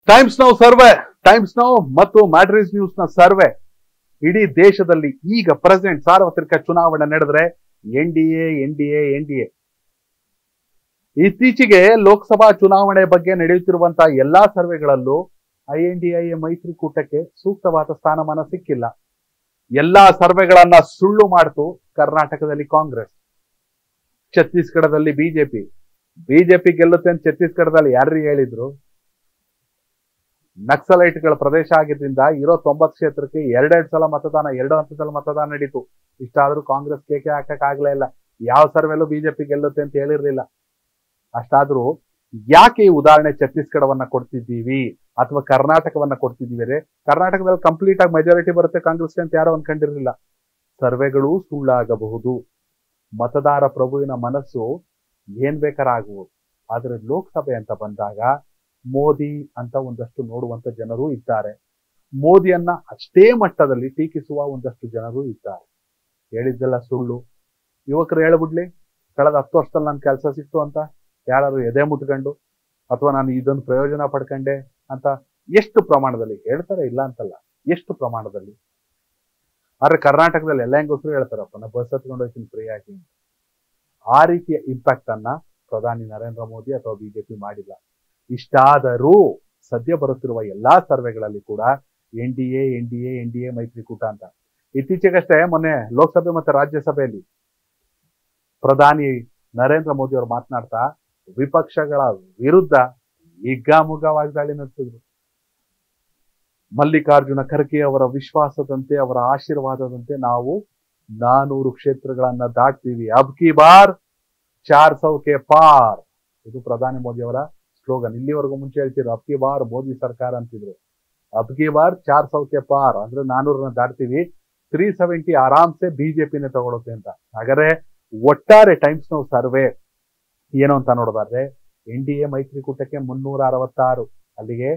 times Now survey Times Now ಮತ್ತು Matrize news ನ survey ಇಡೀ ದೇಶದಲ್ಲಿ ಈಗ ಪ್ರೆಸೆಂಟ್ ಸಾರ್ವತ್ರಿಕ ಚುನಾವಣೆ ನಡೆದ್ರೆ N D A N D A N D A ಇತ್ತೀಚೆಗೆ ಲೋಕಸಭಾ ಚುನಾವಣೆ ಬಗ್ಗೆ ನಡೆಯುತ್ತಿರುವಂತಹ ಎಲ್ಲಾ ಸರ್ವೆಗಳಲ್ಲೂ ಐ ಎನ್ ಡಿ ಎ ಮೈತ್ರಿಕೂಟಕ್ಕೆ ಸೂಕ್ತವಾದ ಸ್ಥಾನಮಾನ ಸಿಕ್ಕಿಲ್ಲ ಎಲ್ಲಾ ಸರ್ವೆಗಳನ್ನ ಸುಳ್ಳು ಮಾಡ್ತು ಕರ್ನಾಟಕದಲ್ಲಿ ಕಾಂಗ್ರೆಸ್ ಛತ್ತೀಸ್ಗಢದಲ್ಲಿ ಬಿಜೆಪಿ ಬಿಜೆಪಿ ಗೆಲ್ಲುತ್ತೆ ಅಂತ ಛತ್ತೀಸ್ಗಢದಲ್ಲಿ ಯಾರು ಹೇಳಿದ್ರು ನಕ್ಸಲೈಟ್ಗಳ ಪ್ರದೇಶ ಆಗಿದ್ರಿಂದ ಇರೋ ತೊಂಬತ್ತು ಕ್ಷೇತ್ರಕ್ಕೆ ಎರಡೆರಡು ಸಲ ಮತದಾನ ಎರಡು ಹಂತದಲ್ಲಿ ಮತದಾನ ನಡೀತು ಇಷ್ಟಾದ್ರೂ ಕಾಂಗ್ರೆಸ್ ಕೇಕೆ ಹಾಕಕ್ ಆಗ್ಲೇ ಇಲ್ಲ ಯಾವ ಸರ್ವೆಲ್ಲೂ ಬಿಜೆಪಿ ಗೆಲ್ಲುತ್ತೆ ಅಂತ ಹೇಳಿರ್ಲಿಲ್ಲ ಅಷ್ಟಾದ್ರೂ ಯಾಕೆ ಈ ಉದಾಹರಣೆ ಛತ್ತೀಸ್ಗಢವನ್ನ ಕೊಡ್ತಿದ್ದೀವಿ ಅಥವಾ ಕರ್ನಾಟಕವನ್ನ ಕೊಡ್ತಿದ್ದೀವಿ ಅಂದ್ರೆ ಕರ್ನಾಟಕದಲ್ಲಿ ಕಂಪ್ಲೀಟ್ ಆಗಿ ಮೆಜಾರಿಟಿ ಬರುತ್ತೆ ಕಾಂಗ್ರೆಸ್ಗೆ ಅಂತ ಯಾರು ಅನ್ಕೊಂಡಿರ್ಲಿಲ್ಲ ಸರ್ವೆಗಳೂ ಸುಳ್ಳಾಗಬಹುದು ಮತದಾರ ಪ್ರಭುವಿನ ಮನಸ್ಸು ಏನ್ ಬೇಕಾರ ಆಗಬಹುದು ಆದ್ರೆ ಲೋಕಸಭೆ ಅಂತ ಬಂದಾಗ ಮೋದಿ ಅಂತ ಒಂದಷ್ಟು ನೋಡುವಂತ ಜನರು ಇದ್ದಾರೆ ಮೋದಿಯನ್ನ ಅಷ್ಟೇ ಮಟ್ಟದಲ್ಲಿ ಟೀಕಿಸುವ ಒಂದಷ್ಟು ಜನರು ಇದ್ದಾರೆ ಹೇಳಿದ್ದೆಲ್ಲ ಸುಳ್ಳು ಯುವಕರು ಹೇಳ್ಬಿಡ್ಲಿ ಕಳೆದ ಹತ್ತು ವರ್ಷದಲ್ಲಿ ನನ್ನ ಕೆಲಸ ಸಿಕ್ತು ಅಂತ ಯಾರು ಎದೆ ಮುಟ್ಕೊಂಡು ಅಥವಾ ನಾನು ಇದೊಂದು ಪ್ರಯೋಜನ ಪಡ್ಕೊಂಡೆ ಅಂತ ಎಷ್ಟು ಪ್ರಮಾಣದಲ್ಲಿ ಹೇಳ್ತಾರೆ ಇಲ್ಲ ಅಂತಲ್ಲ ಎಷ್ಟು ಪ್ರಮಾಣದಲ್ಲಿ ಆದ್ರೆ ಕರ್ನಾಟಕದಲ್ಲಿ ಎಲ್ಲ ಹೆಂಗಸರು ಹೇಳ್ತಾರಪ್ಪ ನಾ ಬಸ್ ಹತ್ಕೊಂಡು ಹೋಗ್ತೀನಿ ಫ್ರೀ ಆಗಿ ಆ ರೀತಿಯ ಇಂಪ್ಯಾಕ್ಟ್ ಅನ್ನ ಪ್ರಧಾನಿ ನರೇಂದ್ರ ಮೋದಿ ಅಥವಾ ಬಿಜೆಪಿ ಮಾಡಿಲ್ಲ ಇಷ್ಟಾದರೂ ಸದ್ಯ ಬರುತ್ತಿರುವ ಎಲ್ಲಾ ಸರ್ವೆಗಳಲ್ಲಿ ಕೂಡ N D A N D A N D A ಮೈತ್ರಿಕೂಟ ಅಂತ ಇತ್ತೀಚೆಗಷ್ಟೇ ಮೊನ್ನೆ ಲೋಕಸಭೆ ಮತ್ತೆ ರಾಜ್ಯಸಭೆಯಲ್ಲಿ ಪ್ರಧಾನಿ ನರೇಂದ್ರ ಮೋದಿ ಅವರು ಮಾತನಾಡ್ತಾ ವಿಪಕ್ಷಗಳ ವಿರುದ್ಧ ಹಿಗ್ಗಾಮುಗ್ಗವಾಗಿ ದಾಳಿ ನಡೆಸಿದ್ರು ಮಲ್ಲಿಕಾರ್ಜುನ ಖರ್ಗೆ ಅವರ ವಿಶ್ವಾಸದಂತೆ ಅವರ ಆಶೀರ್ವಾದದಂತೆ ನಾವು ನಾನೂರು ಕ್ಷೇತ್ರಗಳನ್ನ ದಾಟ್ತೀವಿ ಅಬ್ ಕಿ ಬಾರ್ ಚಾರ್ ಸೌಕೆ ಪಾರ್ ಇದು ಪ್ರಧಾನಿ ಮೋದಿ ಅವರ ಸ್ಲೋಗನ್ ಇಲ್ಲಿವರೆಗೂ ಮುಂಚೆ ಹೇಳ್ತಿದ್ರು ಅಬ್ ಕಿ ಬಾರ್ ಮೋದಿ ಸರ್ಕಾರ ಅಂತಿದ್ರು ಅಬ್ ಕಿ ಬಾರ್ ಚಾರ್ ಸೌಕೆ ಪಾರ್ ಅಂದ್ರೆ ನಾನೂರನ್ನ ದಾಟ್ತೀವಿ ತ್ರೀ ಸೆವೆಂಟಿ ಆರಾಮ್ಸೆ ಬಿಜೆಪಿನೇ ತಗೊಳುತ್ತೆ ಅಂತ ಹಾಗಾದ್ರೆ ಒಟ್ಟಾರೆ ಟೈಮ್ಸ್ ನಾವು ಸರ್ವೆ ಏನು ಅಂತ ನೋಡೋದಾದ್ರೆ ಎನ್ ಡಿ ಎ ಮೈತ್ರಿಕೂಟಕ್ಕೆ ಮುನ್ನೂರ ಅರವತ್ತಾರು ಅಲ್ಲಿಗೆ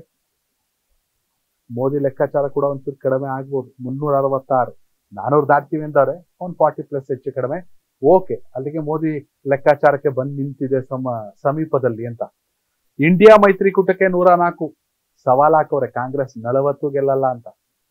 ಮೋದಿ ಲೆಕ್ಕಾಚಾರ ಕೂಡ ಒಂಚೂರು ಕಡಿಮೆ ಆಗ್ಬೋದು ಮುನ್ನೂರ ಅರವತ್ತಾರು ನಾನೂರು ದಾಟ್ತೀವಿ ಅಂತಾರೆ ಒಂದು ಫಾರ್ಟಿ ಪ್ಲಸ್ ಹೆಚ್ಚು ಕಡಿಮೆ ಓಕೆ ಅಲ್ಲಿಗೆ ಮೋದಿ ಲೆಕ್ಕಾಚಾರಕ್ಕೆ ಬಂದು ನಿಂತಿದೆ ಸಮ ಸಮೀಪದಲ್ಲಿ ಅಂತ ಇಂಡಿಯಾ ಮೈತ್ರಿಕೂಟಕ್ಕೆ ನೂರ ನಾಲ್ಕು ಸವಾಲ್ ಹಾಕವ್ರೆ ಕಾಂಗ್ರೆಸ್ ನಲವತ್ತು ಗೆಲ್ಲಲ್ಲ ಅಂತ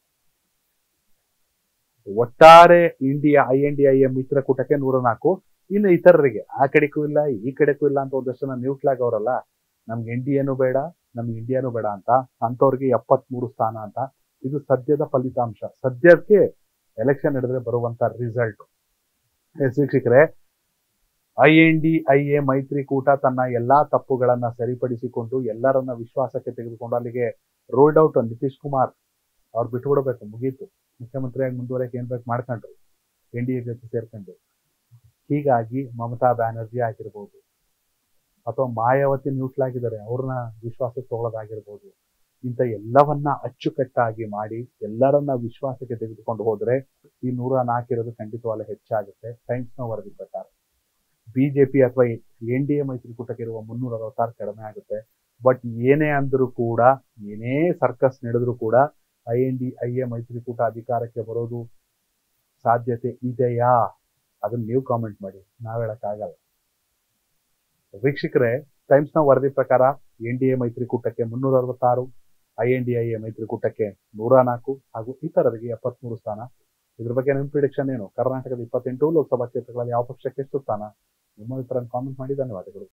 ಒಟ್ಟಾರೆ India I N D I M ಮಿತ್ರಕೂಟಕ್ಕೆ ನೂರ ನಾಲ್ಕು ಇನ್ನು ಇತರರಿಗೆ ಆ ಕಡೆಗೂ ಇಲ್ಲ ಈ ಕಡೆಗೂ ಇಲ್ಲ ಅಂತ ಒಂದಷ್ಟು ಜನ ನ್ಯೂಟ್ಲ್ ಆಗವ್ರಲ್ಲ ನಮ್ಗೆ ಎನ್ ಡಿ ಎನು ಬೇಡ ನಮ್ಗೆ ಇಂಡಿಯಾನು ಬೇಡ ಅಂತ ಅಂಥವ್ರಿಗೆ ಎಪ್ಪತ್ಮೂರು ಸ್ಥಾನ ಅಂತ ಇದು ಸದ್ಯದ ಫಲಿತಾಂಶ ಸದ್ಯಕ್ಕೆ ಎಲೆಕ್ಷನ್ ನಡೆದ್ರೆ ಬರುವಂತ ರಿಸಲ್ಟ್ ಎಸ್ ವೀಕ್ಷಕರೇ I N D I A ಮೈತ್ರಿಕೂಟ ತನ್ನ ಎಲ್ಲಾ ತಪ್ಪುಗಳನ್ನ ಸರಿಪಡಿಸಿಕೊಂಡು ಎಲ್ಲರನ್ನ ವಿಶ್ವಾಸಕ್ಕೆ ತೆಗೆದುಕೊಂಡು ಅಲ್ಲಿಗೆ ರೋಲ್ಡ್ ಔಟ್ ನಿತೀಶ್ ಕುಮಾರ್ ಅವ್ರು ಬಿಟ್ಬಿಡ್ಬೇಕು ಮುಗೀತು ಮುಖ್ಯಮಂತ್ರಿಯಾಗಿ ಮುಂದುವರೆಯಕ್ಕೆ ಏನ್ ಬೇಕು ಮಾಡ್ಕೊಂಡ್ರು ಎನ್ ಡಿ ಎ ಜೊತೆ ಸೇರ್ಕೊಂಡು ಹೀಗಾಗಿ ಮಮತಾ ಬ್ಯಾನರ್ಜಿ ಆಗಿರ್ಬೋದು ಅಥವಾ ಮಾಯಾವತಿ ನ್ಯೂಟ್ಲ್ ಆಗಿದ್ದಾರೆ ಅವ್ರನ್ನ ವಿಶ್ವಾಸಕ್ಕೆ ತಗೊಳ್ಳೋದಾಗಿರ್ಬೋದು ಇಂಥ ಎಲ್ಲವನ್ನ ಅಚ್ಚುಕಟ್ಟಾಗಿ ಮಾಡಿ ಎಲ್ಲರನ್ನ ವಿಶ್ವಾಸಕ್ಕೆ ತೆಗೆದುಕೊಂಡು ಹೋದ್ರೆ ಈ ನೂರ ನಾಲ್ಕಿರೋದು ಖಂಡಿತವಾಗ್ಲೂ ಹೆಚ್ಚಾಗುತ್ತೆ ಟೈಮ್ಸ್ನ ವರದಿ ಪ್ರಕಾರ ಬಿಜೆಪಿ ಅಥವಾ ಎನ್ ಡಿ ಎ ಮೈತ್ರಿಕೂಟಕ್ಕೆ ಇರುವ ಮುನ್ನೂರ ಅರವತ್ತಾರು ಕಡಿಮೆ ಆಗುತ್ತೆ ಬಟ್ ಏನೇ ಅಂದರೂ ಕೂಡ ಏನೇ ಸರ್ಕಸ್ ನಡೆದ್ರು ಕೂಡ I N D I A ಮೈತ್ರಿಕೂಟ ಅಧಿಕಾರಕ್ಕೆ ಬರೋದು ಸಾಧ್ಯತೆ ಇದೆಯಾ ಅದನ್ನ ನೀವು ಕಾಮೆಂಟ್ ಮಾಡಿ ನಾವ್ ಹೇಳಕ್ಕಾಗಲ್ಲ ವೀಕ್ಷಕರೇ ಟೈಮ್ಸ್ನ ವರದಿ ಪ್ರಕಾರ ಎನ್ ಡಿ ಎ ಮೈತ್ರಿಕೂಟಕ್ಕೆ ಮುನ್ನೂರ ಅರವತ್ತಾರು I N D I A ಮೈತ್ರಿಕೂಟಕ್ಕೆ ನೂರ ನಾಲ್ಕು ಹಾಗೂ ಇತರರಿಗೆ ಎಪ್ಪತ್ಮೂರು ಸ್ಥಾನ ಇದ್ರ ಬಗ್ಗೆ ನಿಮ್ಮ ಪ್ರಿಡಿಕ್ಷನ್ ಏನು ಕರ್ನಾಟಕದ ಇಪ್ಪತ್ತೆಂಟು ಲೋಕಸಭಾ ಕ್ಷೇತ್ರಗಳಲ್ಲಿ ಯಾವ ಪಕ್ಷಕ್ಕೆ ಎಷ್ಟು ಸ್ಥಾನ ನಿಮ್ಮ ಅಭಿಪ್ರಾಯ ಕಾಮೆಂಟ್ ಮಾಡಿ ಧನ್ಯವಾದಗಳು